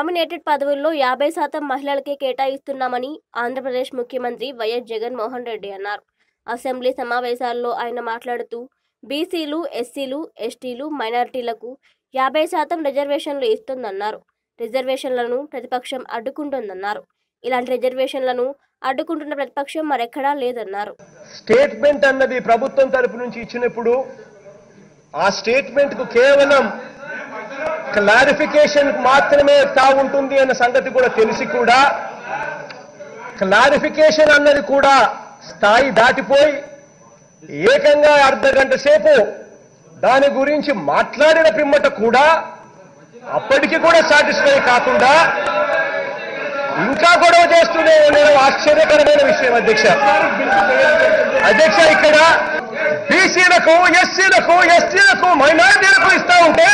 nominated పదవుల్లో యాభై శాతం మహిళలకే కేటాయిస్తున్నామని ఆంధ్రప్రదేశ్ ముఖ్యమంత్రి వైఎస్ జగన్మోహన్ రెడ్డి అన్నారు అసెంబ్లీ సమావేశాల్లో ఆయన మాట్లాడుతూ బీసీలు ఎస్సీలు ఎస్టీలు మైనారిటీలకు యాభై శాతం రిజర్వేషన్లు ఇస్తుందన్నారు రిజర్వేషన్లను ప్రతిపక్షం అడ్డుకుంటుందన్నారు ఇలాంటి రిజర్వేషన్లను అడ్డుకుంటున్న ప్రతిపక్షం మరెక్కడా లేదన్నారు స్టేట్మెంట్ అన్నది ప్రభుత్వం తరపు నుంచి ఇచ్చినప్పుడు ఆ స్టేట్మెంట్ కు కేవలం క్లారిఫికేషన్ మాత్రమే తాగుంటుంది అన్న సంగతి కూడా తెలిసి కూడా క్లారిఫికేషన్ అన్నది కూడా స్థాయి దాటిపోయి ఏకంగా అర్ధ గంట సేపు దాని గురించి మాట్లాడిన పిమ్మట కూడా అప్పటికి కూడా సాటిస్ఫై కాకుండా ఇంకా గొడవ చేస్తూనే ఉండడం ఆశ్చర్యకరమైన విషయం అధ్యక్ష అధ్యక్ష ఇక్కడ బీసీలకు ఎస్సీలకు ఎస్టీలకు మైనారిటీలకు ఇస్తా ఉంటే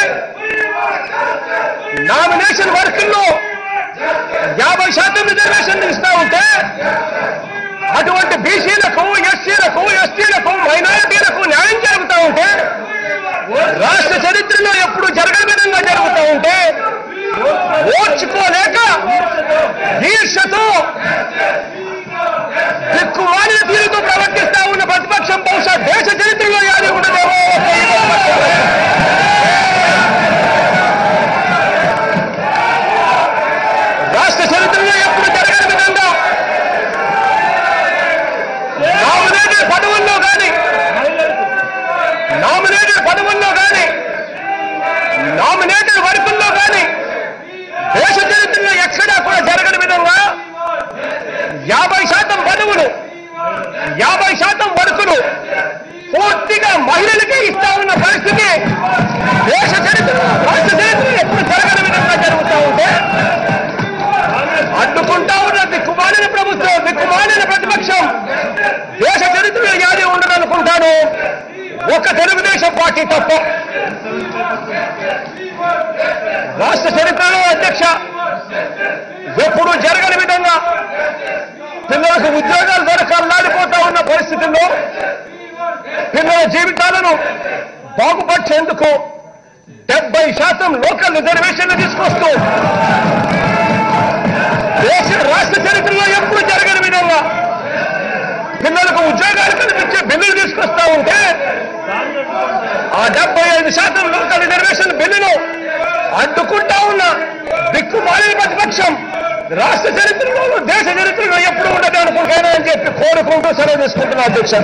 నామినేషన్ వర్కుల్లో యాభై శాతం రిజర్వేషన్లు ఇస్తా ఉంటే అటువంటి బీసీలకు ఎస్సీలకు ఎస్టీలకు మైనారిటీలకు న్యాయం జరుగుతూ ఉంటే రాష్ట్ర చరిత్రలో ఎప్పుడు జరగని విధంగా జరుగుతూ ఉంటే ఓర్చుకోలేక ఈర్షతో దిక్కుమాలిన తీరుతో ప్రవర్తిస్తా ఉన్న ప్రతిపక్షం బహుశా దేశ చరిత్రలో యాది ఉండదేమో రాష్ట్ర చరిత్రలో ఎప్పుడు జరగని విధంగా నామినేటెడ్ పదవుల్లో కానీ నామినేటెడ్ పదవుల్లో కానీ నామినేటెడ్ వర్కుల్లో కానీ దేశ చరిత్రలో ఎక్కడా కూడా జరగని విధంగా యాభై శాతం పదవులు యాభై శాతం వర్కులు పూర్తిగా మహిళలకే ఇస్తా ఉన్న పరిస్థితి దేశ చరిత్రలో రాష్ట్ర చరిత్రలో ఎప్పుడు జరగని విధంగా జరుగుతూ ఉంటే అడ్డుకుంటా ఉన్న దిక్కుమాలిన ప్రభుత్వం దిక్కుమాలిన ప్రతిపక్షం దేశ చరిత్రలో యాది ఉండదనుకుంటాను ఒక తెలుగుదేశం పార్టీ తప్ప రాష్ట్ర చరిత్రలో అధ్యక్ష ఎప్పుడు జరగని విధంగా పిల్లలకు ఉద్యోగాలు దొరక అల్లాడిపోతా ఉన్న పరిస్థితుల్లో పిల్లల జీవితాలను బాగుపరిచేందుకు డెబ్బై శాతం లోకల్ రిజర్వేషన్లు తీసుకొస్తూ దేశ రాష్ట్ర చరిత్రలో ఎప్పుడు జరగని విధంగా పిల్లలకు ఉద్యోగాలు కల్పించే బిల్లులు తీసుకొస్తా ఉంటే ఆ డెబ్బై ఐదు శాతం లోకల్ రిజర్వేషన్ బిల్లును అడ్డుకుంటా ఉన్న దిక్కుమాలిన ప్రతిపక్షం రాష్ట్ర చరిత్రలో దేశ చరిత్రలో ఎప్పుడు ఉండదు అనుకుంటాను అని చెప్పి కోరుకుంటూ సెలవు తీసుకుంటున్నా అధ్యక్ష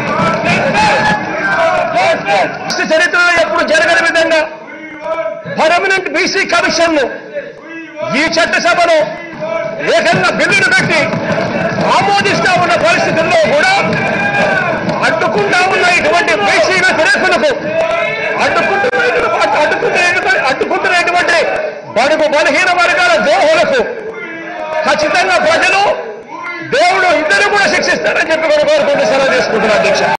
రాష్ట్ర చరిత్రలో ఎప్పుడు జరగని విధంగా పర్మనెంట్ బీసీ కమిషన్ ను ఈ చట్టసభలో ఏకంగా బిల్లును పెట్టి ఆమోదిస్తా ఉన్న పరిస్థితుల్లో కూడా అడ్డుకుంటా ఉన్న ఇటువంటి బీసీ వ్యతిరేకులకు అడ్డుకుంటున్న అడ్డుకుంటున్న అడ్డుకుంటున్నటువంటి బడుగు బలహీన వర్గాల ద్రోహులకు ఖచ్చితంగా ప్రజలు దేవుడు ఇద్దరు కూడా శిక్షిస్తారని చెప్పి కూడా కోరుకుంటూ సెలవు తీసుకుంటున్నారు అధ్యక్ష